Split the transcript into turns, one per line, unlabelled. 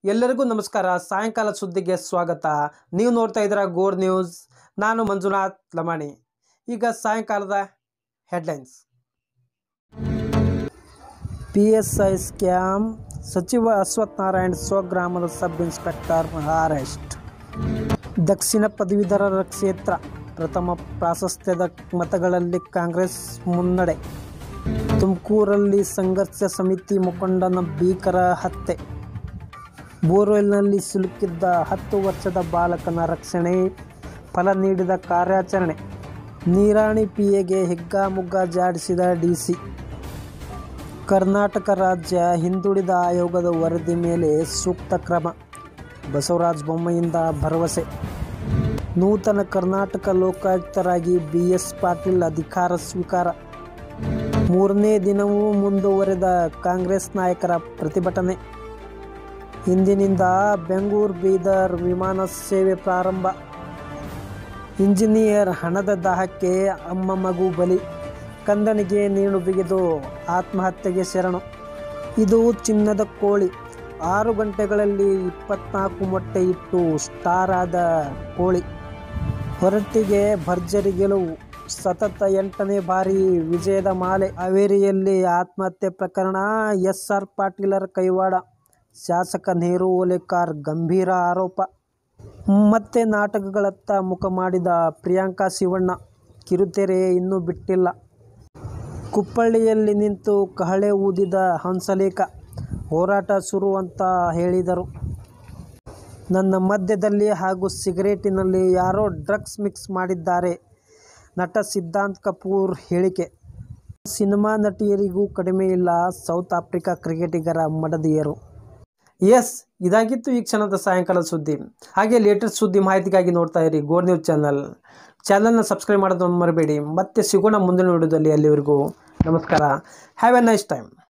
ಎಲ್ಲರಿಗೂ ನಮಸ್ಕಾರ ಸಾಯಂಕಾಲ ಸುದ್ದಿಗೆ ಸ್ವಾಗತ ನೀವು ನೋಡ್ತಾ ಇದ್ದೀರಾ ಗೋರ್ ನ್ಯೂಸ್ ನಾನು ಮಂಜುನಾಥ್ ಲಮಾಣಿ ಈಗ ಸಾಯಂಕಾಲದ headlines P S I scam ಸಚಿವ ಅಶ್ವಥ್ ನಾರಾಯಣ್ ಸ್ವಗ್ರಾಮದ ಸಬ್ ಇನ್ಸ್ಪೆಕ್ಟರ್ ಅರೆಸ್ಟ್ ದಕ್ಷಿಣ ಪದವೀಧರರ ಕ್ಷೇತ್ರ ಪ್ರಥಮ ಪ್ರಾಶಸ್ತ್ಯದ ಮತಗಳಲ್ಲಿ ಕಾಂಗ್ರೆಸ್ ಮುನ್ನಡೆ ತುಮಕೂರಲ್ಲಿ ಸಂಘರ್ಷ ಸಮಿತಿ ಮುಖಂಡನ ಭೀಕರ ಹತ್ಯೆ ಬೋರ್ವೆಲ್ನಲ್ಲಿ ಸಿಲುಕಿದ್ದ ಹತ್ತು ವರ್ಷದ ಬಾಲಕನ ರಕ್ಷಣೆ ಫಲ ನೀಡಿದ ಕಾರ್ಯಾಚರಣೆ ನೀರಾಣಿ ಪಿಎಗೆ ಹಿಗ್ಗಾಮುಗ್ಗಾ ಜಾಡಿಸಿದ ಡಿಸಿ ಕರ್ನಾಟಕ ರಾಜ್ಯ ಹಿಂದುಳಿದ ಆಯೋಗದ ವರದಿ ಮೇಲೆ ಸೂಕ್ತ ಕ್ರಮ ಬಸವರಾಜ ಬೊಮ್ಮೆಯಿಂದ ಭರವಸೆ ನೂತನ ಕರ್ನಾಟಕ ಲೋಕಾಯುಕ್ತರಾಗಿ ಬಿ ಎಸ್ ಪಾಟೀಲ್ ಅಧಿಕಾರ ಸ್ವೀಕಾರ ಮೂರನೇ ದಿನವೂ ಮುಂದುವರೆದ ಕಾಂಗ್ರೆಸ್ ನಾಯಕರ ಪ್ರತಿಭಟನೆ ಇಂದಿನಿಂದ ಬೆಂಗಳೂರು ಬೀದರ್ ವಿಮಾನ ಸೇವೆ ಪ್ರಾರಂಭ ಇಂಜಿನಿಯರ್ ಹಣದ ದಾಹಕ್ಕೆ ಅಮ್ಮ ಮಗು ಬಲಿ ಕಂದನಿಗೆ ನೇಣು ಬಿಗಿದು ಆತ್ಮಹತ್ಯೆಗೆ ಶರಣು ಇದು ಚಿನ್ನದ ಕೋಳಿ ಆರು ಗಂಟೆಗಳಲ್ಲಿ ಇಪ್ಪತ್ನಾಲ್ಕು ಮೊಟ್ಟೆ ಇಟ್ಟು ಸ್ಟಾರ್ ಆದ ಕೋಳಿ ಹೊರಟ್ಟಿಗೆ ಭರ್ಜರಿ ಗೆಲುವು ಸತತ ಎಂಟನೇ ಬಾರಿ ವಿಜಯದ ಮಾಲೆ ಹಾವೇರಿಯಲ್ಲಿ ಆತ್ಮಹತ್ಯೆ ಪ್ರಕರಣ ಎಸ್ ಆರ್ ಪಾಟೀಲರ ಕೈವಾಡ ಶಾಸಕ ನೆಹರು ಓಲೇಕಾರ್ ಗಂಭೀರ ಆರೋಪ ಮತ್ತೆ ನಾಟಕಗಳತ್ತ ಮುಖ ಮಾಡಿದ ಪ್ರಿಯಾಂಕಾ ಶಿವಣ್ಣ ಕಿರುತೆರೆ ಇನ್ನೂ ಬಿಟ್ಟಿಲ್ಲ ಕುಪ್ಪಳ್ಳಿಯಲ್ಲಿ ನಿಂತು ಕಹಳೆ ಊದಿದ ಹಂಸಲೇಖ ಹೋರಾಟ ಶುರು ಅಂತ ಹೇಳಿದರು ನನ್ನ ಮಧ್ಯದಲ್ಲಿ ಹಾಗೂ ಸಿಗರೇಟಿನಲ್ಲಿ ಯಾರೋ ಡ್ರಗ್ಸ್ ಮಿಕ್ಸ್ ಮಾಡಿದ್ದಾರೆ ನಟ ಸಿದ್ಧಾಂತ್ ಕಪೂರ್ ಹೇಳಿಕೆ ಸಿನಿಮಾ ನಟಿಯರಿಗೂ ಕಡಿಮೆ ಇಲ್ಲ ಸೌತ್ ಆಫ್ರಿಕಾ ಕ್ರಿಕೆಟಿಗರ ಮಡದಿಯರು ಎಸ್ ಇದಾಗಿತ್ತು ಈ ಕ್ಷಣದ ಸಾಯಂಕಾಲದ ಸುದ್ದಿ ಹಾಗೆ ಲೇಟೆಸ್ಟ್ ಸುದ್ದಿ ಮಾಹಿತಿಗಾಗಿ ನೋಡ್ತಾ ಇರಿ ಗೋರ್ ನ್ಯೂಸ್ ಚಾನಲ್ ಚಾನಲ್ನ ಸಬ್ಸ್ಕ್ರೈಬ್ ಮಾಡೋದನ್ನು ಮರಬೇಡಿ ಮತ್ತೆ ಸಿಗೋಣ ಮುಂದಿನ ವಿಡಿಯೋದಲ್ಲಿ ಅಲ್ಲಿವರೆಗೂ ನಮಸ್ಕಾರ ಹ್ಯಾವ್ ಎ ನೈಸ್ ಟೈಮ್